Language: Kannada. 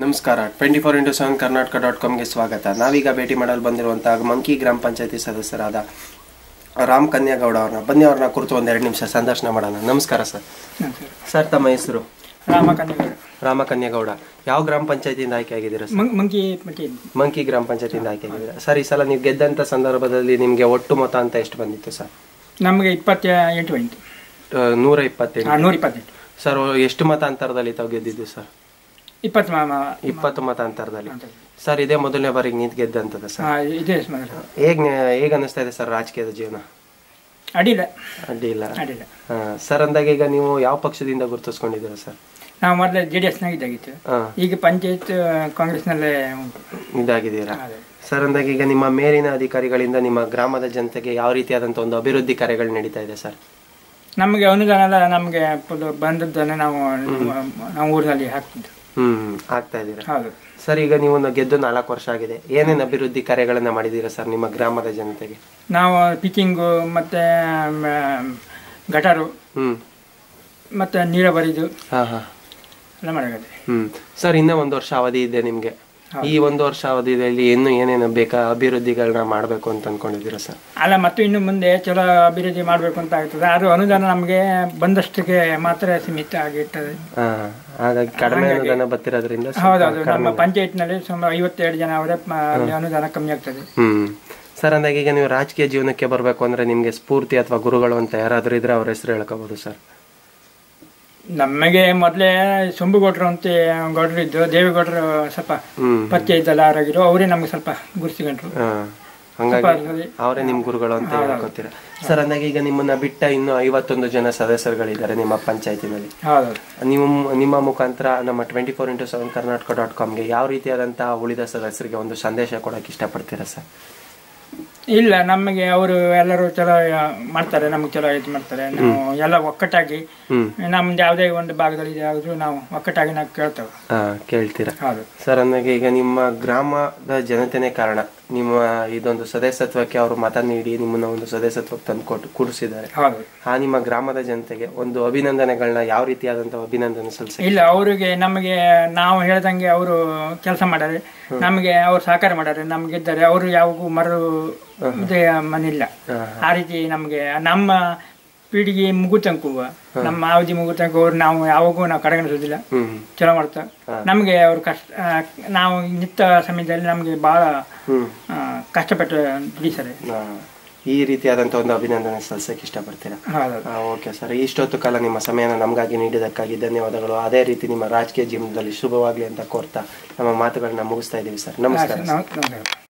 ನಮಸ್ಕಾರ twenty four into seven Karnataka dot ಕಾಮ್ಗೆ ಸ್ವಾಗತ ನಾವೀಗ ಭೇಟಿ ಮಾಡಲು ಬಂದಿರುವಂತಹ ಮಂಕಿ ಗ್ರಾಮ ಪಂಚಾಯತಿ ಸದಸ್ಯರಾದ ರಾಮ್ ಕನ್ಯಾಗೌಡ ಅವ್ರನ್ನ ಬನ್ನಿ ಅವ್ರನ್ನ ಕುರಿತು ಒಂದು ಎರಡು ನಿಮಿಷ ಸಂದರ್ಶನ ಮಾಡೋಣ ನಮಸ್ಕಾರ ಸರ್ ಸರ್ ತಮ್ಮ ಹೆಸರು ರಾಮ ಕನ್ನಡ ರಾಮ ಕನ್ಯಾಗೌಡ ಯಾವ ಗ್ರಾಮ ಪಂಚಾಯತಿಯಿಂದ ಆಯ್ಕೆ ಆಗಿದ್ದೀರಾ ಸರ್ ಮಂಗ್ ಮಂಕಿ ಮಟ್ಟಿ ಮಂಕಿ ಗ್ರಾಮ ಪಂಚಾಯತಿಯಿಂದ ಆಯ್ಕೆ ಆಗಿದ್ದೀರಾ ಸರ್ ಈ ಸಲ ನೀವು ಗೆದ್ದಂಥ ಸಂದರ್ಭದಲ್ಲಿ ನಿಮಗೆ ಒಟ್ಟು ಮತ ಅಂತ ಎಷ್ಟು ಬಂದಿತ್ತು ಸರ್ ನಮಗೆ ಇಪ್ಪತ್ತ ಎಂಟು ಬಂತು ಆ, ನೂರ ಇಪ್ಪತ್ತೆಂಟು ಹಾಂ ನೂರ ಇಪ್ಪತ್ತೆಂಟು ಸರ್ ಎಷ್ಟು ಮತ ಅಂತರದಲ್ಲಿ ತಾವು ಗೆದ್ದಿದ್ದು ಸರ್ ಇಪ್ಪತ್ತು ಮಾ- ಮಾ- ಇಪ್ಪತ್ತು ಮತ ಅಂತರದಲ್ಲಿ ಅಂತ. ಸರ್ ಇದೇ ಮೊದಲನೇ ಬಾರಿಗೆ ನಿಂತು ಗೆದ್ದಂಥದ್ದು ಸರ್ ಹಾಂ ಇದೇ ಮೊದಲು ಹೇಗ್ ಹೇಗೆ ಅನ್ನಿಸ್ತಾ ಇದೆ ಸರ್ ರಾಜಕೀಯದ ಜೀವನ ಅಡ್ಡಿಲ್ಲ ಅಡ್ಡಿ ಇಲ್ಲ ಅಡ್ಡಿಲ್ಲ ಹಾ, ಸರ್ ಅಂದಾಗ ಈಗ ನೀವು ಯಾವ ಪಕ್ಷದಿಂದ ಗುರುತಿಸ್ಕೊಂಡಿದ್ದೀರಾ ಸರ್ ನಾವು ಮೊದಲೇ ಜೆ ಡಿ ಎಸ್ನಾಗಿದ್ದಾಗಿತ್ತು ಹಾ ಈಗ ಪಂಚಾಯತ್ ಕಾಂಗ್ರೆಸ್ನಲ್ಲೇ ಉಂಟು ಇದಾಗಿದ್ದೀರಾ ಅದೇ. ಸರ್ ಅಂದಾಗ ಈಗ ನಿಮ್ಮ ಮೇಲಿನ ಅಧಿಕಾರಿಗಳಿಂದ ನಿಮ್ಮ ಗ್ರಾಮದ ಜನತೆಗೆ ಯಾವ ರೀತಿಯಾದಂಥ ಒಂದು ಅಭಿವೃದ್ಧಿ ಕಾರ್ಯಗಳು ನಡೀತಾ ಇದೆ ಸರ್ ನಮಗೆ ಅನುದಾನ ಎಲ್ಲ ನಮಗೆ ಫುಲ್ ಬಂದದ್ದನ್ನು ನಾವು ನಾವು ಊರಿನಲ್ಲಿ ಹಾಕ್ತಿದ್ದು ಹ್ಮ್ ಆಗ್ತಾ ಇದ್ದೀರಾ ಹೌದು ಸರ್ ಈಗ ನೀವು ಒಂದು ಗೆದ್ದು ನಾಲ್ಕು ವರ್ಷ ಆಗಿದೆ ಏನೇನು ಅಭಿವೃದ್ಧಿ ಕಾರ್ಯಗಳನ್ನ ಮಾಡಿದ್ದೀರಾ ಸರ್ ನಿಮ್ಮ ಗ್ರಾಮದ ಜನತೆಗೆ ನಾವು ಪಿಚಿಂಗು ಮತ್ತು ಗಟಾರು ಹ್ಮ್ ಮತ್ತು ನೀರಾವರಿದು ಹಾ ಹಾ ಎಲ್ಲ ಮಾಡಬೇಕು ಹ್ಮ್ ಸರ್ ಇನ್ನೂ ಒಂದು ವರ್ಷ ಅವಧಿ ಇದೆ ನಿಮ್ಗೆ ಈ ಒಂದು ವರ್ಷ ಅವಧಿಯಲ್ಲಿ ಇನ್ನು ಏನೇನು ಬೇಕಾ ಅಭಿವೃದ್ಧಿಗಳನ್ನ ಮಾಡಬೇಕು ಅಂತ ಅನ್ಕೊಂಡಿದ್ದೀರಾ ಸರ್ ಅಲ್ಲ ಮತ್ತು ಇನ್ನು ಮುಂದೆ ಚಲೋ ಅಭಿವೃದ್ಧಿ ಮಾಡಬೇಕು ಅಂತ ಆಗ್ತದೆ ಅದು ಅನುದಾನ ನಮಗೆ ಬಂದಷ್ಟಕ್ಕೆ ಮಾತ್ರ ಸೀಮಿತ ಆಗಿರ್ತದೆ ಹಾ ಹಾಗಾಗಿ ಕಡಿಮೆ ಅನುದಾನ ಬರ್ತಿರೋದ್ರಿಂದ ಸ್ವಲ್ಪ ಹೌದೌದು ನಮ್ಮ ಪಂಚಾಯತ್ನಲ್ಲಿ ಸುಮಾರು ಐವತ್ತೆರಡು ಜನ ಅವರೇ ಮ- ಅಲ್ಲಿ ಅನುದಾನ ಕಮ್ಮಿ ಆಗ್ತದೆ ಹ್ಮ್ ಸರ್ ಅಂದಾಗ ಈಗ ನೀವು ರಾಜಕೀಯ ಜೀವನಕ್ಕೆ ಬರಬೇಕು ಅಂದ್ರೆ ನಿಮ್ಗೆ ಸ್ಫೂರ್ತಿ ಅಥವಾ ಗುರುಗಳು ಅಂತ ಯಾರಾದ್ರೂ ಇದ್ರೆ ಅವ್ರ ಹೆಸರು ಹೇಳ್ಕೋಬಹುದು ಸರ್ ನಮಗೆ ಮೊದಲೇ ಸೊಂಬುಗೌಡರು ಅಂತ ಗೌಡರು ಇದ್ದು ದೇವೇಗೌಡರು ಸ್ವಲ್ಪ ಹ್ಮ್ ಪರಿಚಯ ಇದ್ದಲ್ಲ ಆರಾಗಿರು ಅವರೇ ನಮ್ಗೆ ಸ್ವಲ್ಪ ಗುರುತಿಕೊಂಡ್ರು ಹಾ ಹಂಗಾಗಿ ಅದ್ರಲ್ಲಿ ಅವರೇ ನಿಮ್ ಗುರುಗಳು ಅಂತ ಹೇಳ್ಕೊತೀರಾ ಸರ್ ಅಂದಾಗ ಈಗ ನಿಮ್ಮನ್ನ ಬಿಟ್ಟ ಇನ್ನು ಐವತ್ತೊಂದು ಜನ ಸದಸ್ಯರುಗಳಿದ್ದಾರೆ ನಿಮ್ಮ ಪಂಚಾಯತಿನಲ್ಲಿ ಹೌದೌದು ನೀವು ನಿಮ್ಮ ಮುಖಾಂತರ ನಮ್ಮ twenty four into seven Karnataka dot ಕಾಮ್ಗೆ ಯಾವ ರೀತಿಯಾದಂತಹ ಉಳಿದ ಸದಸ್ಯರಿಗೆ ಒಂದು ಸಂದೇಶ ಕೊಡಕ್ಕೆ ಇಷ್ಟಪಡ್ತೀರಾ ಸರ್ ಇಲ್ಲ ನಮಗೆ ಅವರು ಎಲ್ಲರೂ ಚಲೋ ಮಾಡ್ತಾರೆ ನಮಗೆ ಚಲೋ ಇದು ಮಾಡ್ತಾರೆ ನಾವು ಎಲ್ಲ ಒಕ್ಕಟ್ಟಾಗಿ ಹ್ಮ್ ನಮ್ದು ಯಾವುದೇ ಒಂದು ಭಾಗದಲ್ಲಿ ಯಾವುದು ನಾವು ಒಕ್ಕಟ್ಟಾಗಿ ನಾವು ಕೇಳ್ತೇವೆ ಹಾ ಕೇಳ್ತೀರಾ ಹೌದು ಸರ್ ಅಂದಾಗ ಈಗ ನಿಮ್ಮ ಗ್ರಾಮದ ಜನತೆನೇ ಕಾರಣ ನಿಮ್ಮ ಇದೊಂದು ಸದಸ್ಯತ್ವಕ್ಕೆ ಅವರು ಮತ ನೀಡಿ ನಿಮ್ಮನ್ನ ಒಂದು ಸದಸ್ಯತ್ವಕ್ಕೆ ತಂದು ಕೊಟ್ಟು ಕೂಡಿಸಿದ್ದಾರೆ ಹೌದು ಆ ನಿಮ್ಮ ಗ್ರಾಮದ ಜನತೆಗೆ ಒಂದು ಅಭಿನಂದನೆಗಳನ್ನ ಯಾವ ರೀತಿಯಾದಂತಹ ಅಭಿನಂದನೆ ಸಲ್ಲಿಸಿ ಇಲ್ಲ ಅವರಿಗೆ ನಮಗೆ ನಾವು ಹೇಳ್ದಂಗೆ ಅವರು ಕೆಲಸ ಮಾಡ್ಯಾರೆ ನಮಗೆ ಅವ್ರು ಸಹಕಾರ ಮಾಡ್ಯಾರೆ ನಮ್ಗೆ ಇದ್ದಾರೆ ಅವರು ಯಾವಾಗೂ ಮರು ಇದೇ ಮನಿಲ್ಲ ಆ ರೀತಿ ನಮಗೆ ನಮ್ಮ ಪೀಳಿಗೆ ಮುಗುತಂಕು ನಮ್ಮ ಅವಧಿ ಮುಗುತಂಕು ಅವ್ರು ನಾವು ಯಾವಾಗೂ ನಾವು ಕಡೆಗಣಿಸೋದಿಲ್ಲ ಹ್ಮ್ ಚಲೋ ಮಾಡ್ತಾರೆ ನಮಗೆ ಅವ್ರು ಕಷ್ಟ ಆ, ನಾವು ನಿತ್ಯ ಸಮಯದಲ್ಲಿ ನಮಗೆ ಬಹಳ ಹ್ಮ್ ಆ, ಕಷ್ಟಪಟ್ಟು ದುಡಿಸ್ತಾರೆ ಆ, ಈ ರೀತಿಯಾದಂತಹ ಒಂದು ಅಭಿನಂದನೆ ಸಲ್ಲಿಸಕ್ಕೆ ಇಷ್ಟಪಡ್ತೀರಾ ಹೌದು ಓಕೆ ಸರ್ ಇಷ್ಟೊತ್ತು ಕಾಲ ನಿಮ್ಮ ಸಮಯನ ನಮಗಾಗಿ ನೀಡಿದ್ದಕ್ಕಾಗಿ ಧನ್ಯವಾದಗಳು ಅದೇ ರೀತಿ ನಿಮ್ಮ ರಾಜಕೀಯ ಜೀವನದಲ್ಲಿ ಶುಭವಾಗಲಿ ಅಂತ ಕೋರ್ತಾ ನಮ್ಮ ಮಾತುಗಳನ್ನ ಮುಗಿಸ್ತಾ ಇದ್ದೀವಿ ಸರ್ ನಮಸ್ಕಾರ ನಾವು ನಮಸ್ಕಾರ